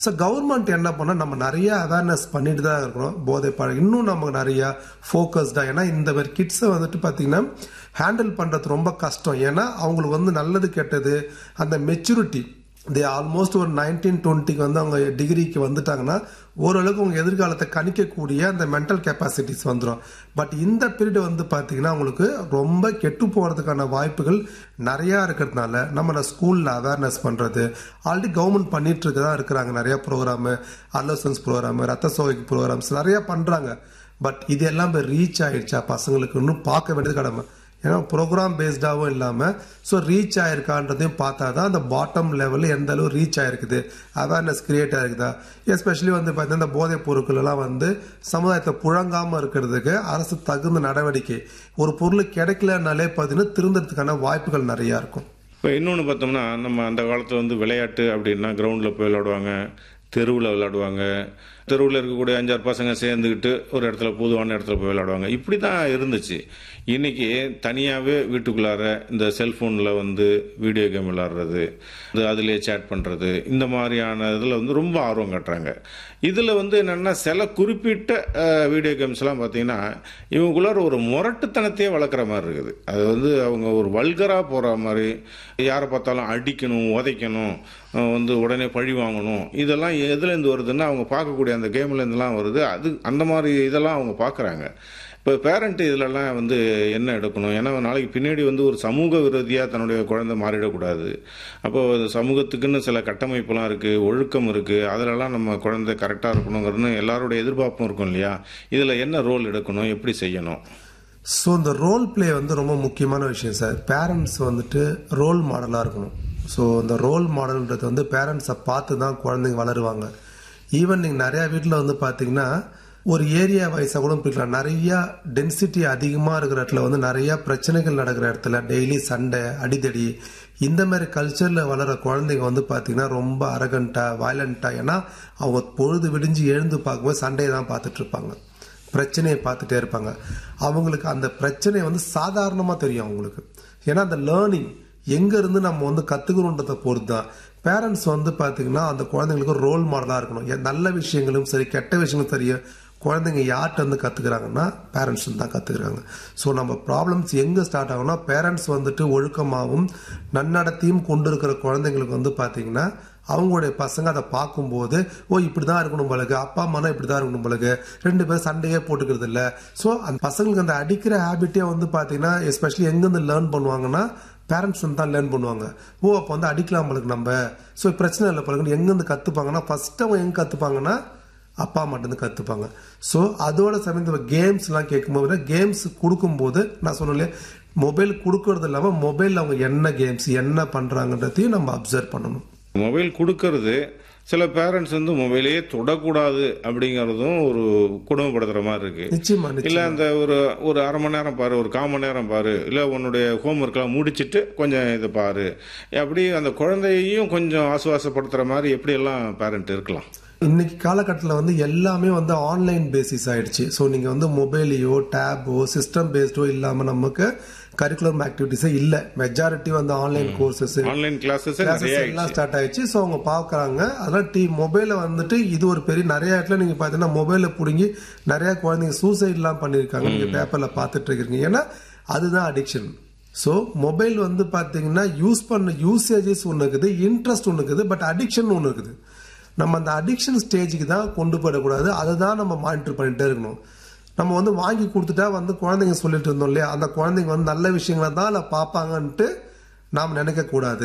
so government என்ன பண்ணா நம்ம நிறைய அவேர்னஸ் பண்ணிட்டு தான் இருக்கிறோம் போதை பழக்கம் இன்னும் நமக்கு நிறைய ஃபோக்கஸ்டா ஏன்னா இந்த மாதிரி கிட்ஸை வந்துட்டு பார்த்தீங்கன்னா ஹேண்டில் பண்றது ரொம்ப கஷ்டம் ஏன்னா அவங்களுக்கு வந்து நல்லது கெட்டது அந்த மெச்சூரிட்டி தே ஆல்மோஸ்ட் ஒரு நைன்டீன் டுவெண்ட்டிக்கு வந்து அவங்க டிகிரிக்கு வந்துட்டாங்கன்னா ஓரளவுக்கு அவங்க எதிர்காலத்தை கணிக்கக்கூடிய அந்த மென்டல் கெப்பாசிட்டிஸ் வந்துடும் பட் இந்த பீரியட் வந்து பார்த்தீங்கன்னா அவங்களுக்கு ரொம்ப கெட்டு போகிறதுக்கான வாய்ப்புகள் நிறையா இருக்கிறதுனால நம்ம ஸ்கூலில் அவேர்னஸ் பண்ணுறது ஆல்ரெடி கவர்மெண்ட் பண்ணிட்டு இருக்கதான் இருக்கிறாங்க நிறைய ப்ரோக்ராமு அலோசன்ஸ் ப்ரோக்ராமு ரத்த சோகைக்கு ப்ரோக்ராம்ஸ் நிறைய பண்ணுறாங்க பட் இது எல்லாம் ரீச் ஆயிடுச்சா பசங்களுக்கு இன்னும் பார்க்க வேண்டியது கடமை ஏன்னா ப்ரோக்ராம் பேஸ்டாகவும் இல்லாமல் ஸோ ரீச் ஆயிருக்கான்றதையும் பார்த்தா தான் அந்த பாட்டம் லெவலில் எந்த அளவு ரீச் ஆயிருக்குது அவேர்னஸ் கிரியேட் ஆயிருக்குதா எஸ்பெஷலி வந்து பார்த்தீங்கன்னா இந்த போதைப் பொருட்கள் எல்லாம் வந்து சமுதாயத்தை புழங்காமல் இருக்கிறதுக்கு அரசு தகுந்த நடவடிக்கை ஒரு பொருள் கிடைக்கலனாலே பார்த்தீங்கன்னா திருந்தறதுக்கான வாய்ப்புகள் நிறையா இருக்கும் இப்போ இன்னொன்று பார்த்தோம்னா நம்ம அந்த காலத்தில் வந்து விளையாட்டு அப்படின்னா கிரவுண்டில் போய் விளையாடுவாங்க தெருவில் விளையாடுவாங்க தெருவில் இருக்கக்கூடிய அஞ்சாறு பசங்க சேர்ந்துக்கிட்டு ஒரு இடத்துல பொதுவான இடத்துல போய் விளையாடுவாங்க இப்படி தான் இருந்துச்சு இன்னைக்கு தனியாகவே வீட்டுக்குள்ளார இந்த செல்ஃபோனில் வந்து வீடியோ கேம் விளாடுறது இது அதிலே சேட் பண்ணுறது இந்த மாதிரியான இதில் வந்து ரொம்ப ஆர்வம் காட்டுறாங்க இதில் வந்து என்னென்னா சில குறிப்பிட்ட அஹ், வீடியோ கேம்ஸ்லாம் பார்த்தீங்கன்னா இவங்களுக்குள்ளார ஒரு முரட்டுத்தனத்தையே வளர்க்குற மாதிரி இருக்குது அது வந்து அவங்க ஒரு வல்கராக போகிற மாதிரி யாரை பார்த்தாலும் அடிக்கணும் உதைக்கணும் அஹ், வந்து உடனே பழி வாங்கணும் இதெல்லாம் எதுலேருந்து வருதுன்னா அவங்க பார்க்கக்கூடிய அந்த கேம்லேருந்துலாம் வருது அது அந்த மாதிரி இதெல்லாம் அவங்க பார்க்குறாங்க இப்போ பேரண்ட் இதிலெல்லாம் வந்து என்ன எடுக்கணும் ஏன்னா நாளைக்கு பின்னாடி வந்து ஒரு சமூக விரோதியாக தன்னுடைய குழந்தை மாறிடக்கூடாது அப்போ அது சமூகத்துக்குன்னு சில கட்டமைப்புலாம் இருக்குது ஒழுக்கம் இருக்குது அதிலெல்லாம் நம்ம குழந்தை கரெக்டாக இருக்கணுங்கிறது எல்லாருடைய எதிர்பார்ப்பும் இருக்கும் இல்லையா இதில் என்ன ரோல் எடுக்கணும் எப்படி செய்யணும் ஸோ இந்த ரோல் ப்ளே வந்து ரொம்ப முக்கியமான விஷயம் சார் பேரண்ட்ஸ் வந்துட்டு ரோல் மாடலாக இருக்கணும் ஸோ இந்த ரோல் மாடல்ன்றது வந்து பேரண்ட்ஸை பார்த்து தான் குழந்தைங்க வளருவாங்க ஈவன் நீங்கள் நிறையா வீட்டில் வந்து பார்த்தீங்கன்னா ஒரு ஏரியா வைஸாக கூட பிரிக்கலாம் நிறைய டென்சிட்டி அதிகமாக இருக்கிற இடத்துல வந்து நிறைய பிரச்சனைகள் நடக்கிற இடத்துல டெய்லி சண்டை அடிதடி இந்த மாதிரி கல்ச்சரில் வளர குழந்தைங்க வந்து பார்த்தீங்கன்னா ரொம்ப அரகண்ட்டாக வயலண்ட்டாக ஏன்னா அவங்க பொழுது விடிஞ்சு எழுந்து பார்க்கும்போது சண்டையை தான் பார்த்துட்டு இருப்பாங்க பிரச்சனையை பார்த்துட்டே இருப்பாங்க அவங்களுக்கு அந்த பிரச்சனை வந்து சாதாரணமாக தெரியும் அவங்களுக்கு ஏன்னா அந்த லேர்னிங் எங்க இருந்து நம்ம வந்து கத்துக்கிறோன்றதை பொறுத்து தான் பேரண்ட்ஸ் வந்து பாத்தீங்கன்னா அந்த குழந்தைங்களுக்கு ரோல் மாடலா இருக்கணும் எ- நல்ல விஷயங்களும் சரி கெட்ட விஷயங்களும் சரி குழந்தைங்க யார்கிட்ட இருந்து கத்துக்கிறாங்கன்னா பேரண்ட்ஸ் தான் கத்துக்கிறாங்க ஸோ நம்ம ப்ராப்ளம்ஸ் எங்க ஸ்டார்ட் ஆகும்னா பேரண்ட்ஸ் வந்துட்டு ஒழுக்கமாகவும் நன்னடத்தையும் கொண்டு இருக்கிற குழந்தைங்களுக்கு வந்து பாத்தீங்கன்னா அவங்களுடைய பசங்க அதை பார்க்கும்போது ஓ இப்படிதான் இருக்கணும் பழகு அப்பா அம்மானா இப்படிதான் இருக்கணும் பழகு ரெண்டு பேரும் சண்டையே போட்டுக்கிறது இல்ல ஸோ அந்த பசங்களுக்கு அந்த அடிக்கிற ஹேபிட்டே வந்து பாத்தீங்கன்னா எஸ்பெஷலி எங்கிருந்து லேர்ன் பண்ணுவாங்கன்னா பேரண்ட்ஸ் வந்து தான் லேர்ன் பண்ணுவாங்க ஓ அப்போ வந்து அடிக்கலாம் பழகு நம்ம ஸோ பிரச்சனை இல்லை பழகுன்னு எங்கேருந்து கத்துப்பாங்கன்னா ஃபர்ஸ்ட் அவங்க எங்க கத்துப்பாங்கன்னா அப்பா மட்டும்தான் கத்துப்பாங்க ஸோ அதோட சமயத்தில் கேம்ஸ்லாம் கேட்கும்போது கேம்ஸ் கொடுக்கும்போது நான் சொன்னேன் மொபைல் கொடுக்கறது இல்லாமல் மொபைலில் அவங்க என்ன கேம்ஸ் என்ன பண்ணுறாங்கன்றதையும் நம்ம அப்சர்வ் பண்ணணும் மொபைல் கொடுக்கறது சில பேரண்ட்ஸ் வந்து மொபைலே தொடக்கூடாது அப்படிங்கிறதும் ஒரு குடும்பப்படுத்துகிற மாதிரி இருக்கு நிச்சயமா இல்ல நிச்சயமா அந்த ஒரு ஒரு அரை மணி நேரம் பாரு ஒரு கால் மணி நேரம் பாரு இல்ல உன்னுடைய ஹோம்ஒர்க்லாம் முடிச்சிட்டு கொஞ்சம் இதை பாரு அப்படி அந்த குழந்தையையும் கொஞ்சம் ஆசுவாசப்படுத்துற மாதிரி எப்படி எல்லாம் பேரண்ட் இருக்கலாம் இன்னைக்கு காலகட்டத்தில் வந்து எல்லாமே வந்து ஆன்லைன் பேசிஸ் ஆயிடுச்சு ஸோ நீங்க வந்து மொபைலையோ டேபோ சிஸ்டம் பேஸ்டோ இல்லாம நமக்கு கரிக்குலர் ஆக்டிவிட்டிஸே இல்லை மெஜாரிட்டி வந்து ஆன்லைன் கோர்சஸ் ஆன்லைன் கிளாஸஸ் நிறைய எல்லாம் ஆயிடுச்சு ஸ்டார்ட் ஆயிடுச்சு ஸோ அவங்க பார்க்கறாங்க அதெல்லாம் டி மொபைல வந்துட்டு இது ஒரு பெரிய நிறைய இடத்துல நீங்க பாத்தீங்கன்னா மொபைல புடுங்கி நிறைய குழந்தைங்க சூசைட்லாம் பண்ணியிருக்காங்க நீங்க பேப்பர்ல பார்த்துட்டு இருக்கீங்க ஏன்னா அதுதான் அடிக்ஷன் ஸோ மொபைல் வந்து பாத்தீங்கன்னா யூஸ் பண்ண யூசேஜஸ் ஒன்று இருக்குது இன்ட்ரெஸ்ட் ஒன்று இருக்குது பட் அடிக்ஷன் ஒன்று இருக்குது நம்ம அந்த அடிக்ஷன் ஸ்டேஜுக்கு தான் கொண்டு போயிடக்கூடாது அதை தான் நம்ம மானிட்டர் பண்ணிட்டே இருக்கணும் நம்ம வந்து வாங்கி கொடுத்துட்டா வந்து குழந்தைங்க சொல்லிட்டு இருந்தோம் இல்லையா அந்த குழந்தைங்க வந்து நல்ல விஷயங்களை தான் அதில் பார்ப்பாங்கன்ட்டு நாம் நினைக்க கூடாது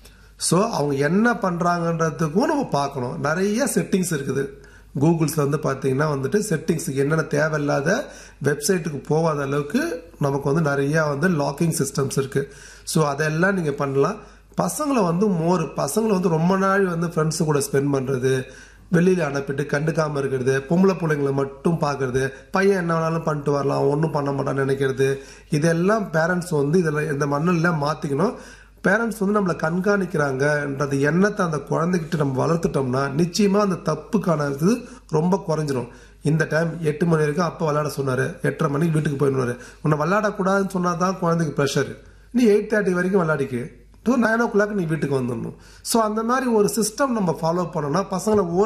ஸோ அவங்க என்ன பண்றாங்கன்றதுக்கும் நம்ம பார்க்கணும் நிறைய செட்டிங்ஸ் இருக்குது கூகுள்ஸ்ல வந்து பார்த்தீங்கன்னா வந்துட்டு செட்டிங்ஸுக்கு என்னென்ன தேவையில்லாத வெப்சைட்டுக்கு போகாத அளவுக்கு நமக்கு வந்து நிறைய வந்து லாக்கிங் சிஸ்டம்ஸ் இருக்கு ஸோ அதெல்லாம் நீங்க பண்ணலாம் பசங்களை வந்து மோர் பசங்களை வந்து ரொம்ப நாள் வந்து ஃப்ரெண்ட்ஸு கூட ஸ்பெண்ட் பண்றது வெளியில அனுப்பிட்டு கண்டுக்காம இருக்கிறது பொம்பளை பிள்ளைங்களை மட்டும் பார்க்கறது பையன் என்ன வேணாலும் பண்ணிட்டு வரலாம் ஒன்றும் பண்ண மாட்டான்னு நினைக்கிறது இதெல்லாம் பேரண்ட்ஸ் வந்து இதில் இந்த மண்ணில் மாற்றிக்கணும் பேரண்ட்ஸ் வந்து நம்மளை கண்காணிக்கிறாங்கன்றது எண்ணத்தை அந்த குழந்தைகிட்ட நம்ம வளர்த்துட்டோம்னா நிச்சயமா அந்த தப்புக்கான இது ரொம்ப குறைஞ்சிரும் இந்த டைம் எட்டு மணி வரைக்கும் அப்பா விளையாட சொன்னாரு எட்டரை மணிக்கு வீட்டுக்கு போயிடுவாரு உன்னை விளையாடக்கூடாதுன்னு சொன்னா தான் குழந்தைக்கு ப்ரெஷர் நீ எயிட் தேர்ட்டி வரைக்கும் விளையாடிக்கு டு நைன் ஓ கிளாக் நீ வீட்டுக்கு வந்துடணும் ஸோ அந்த மாதிரி ஒரு சிஸ்டம் நம்ம ஃபாலோ பண்ணோம்னா பசங்களை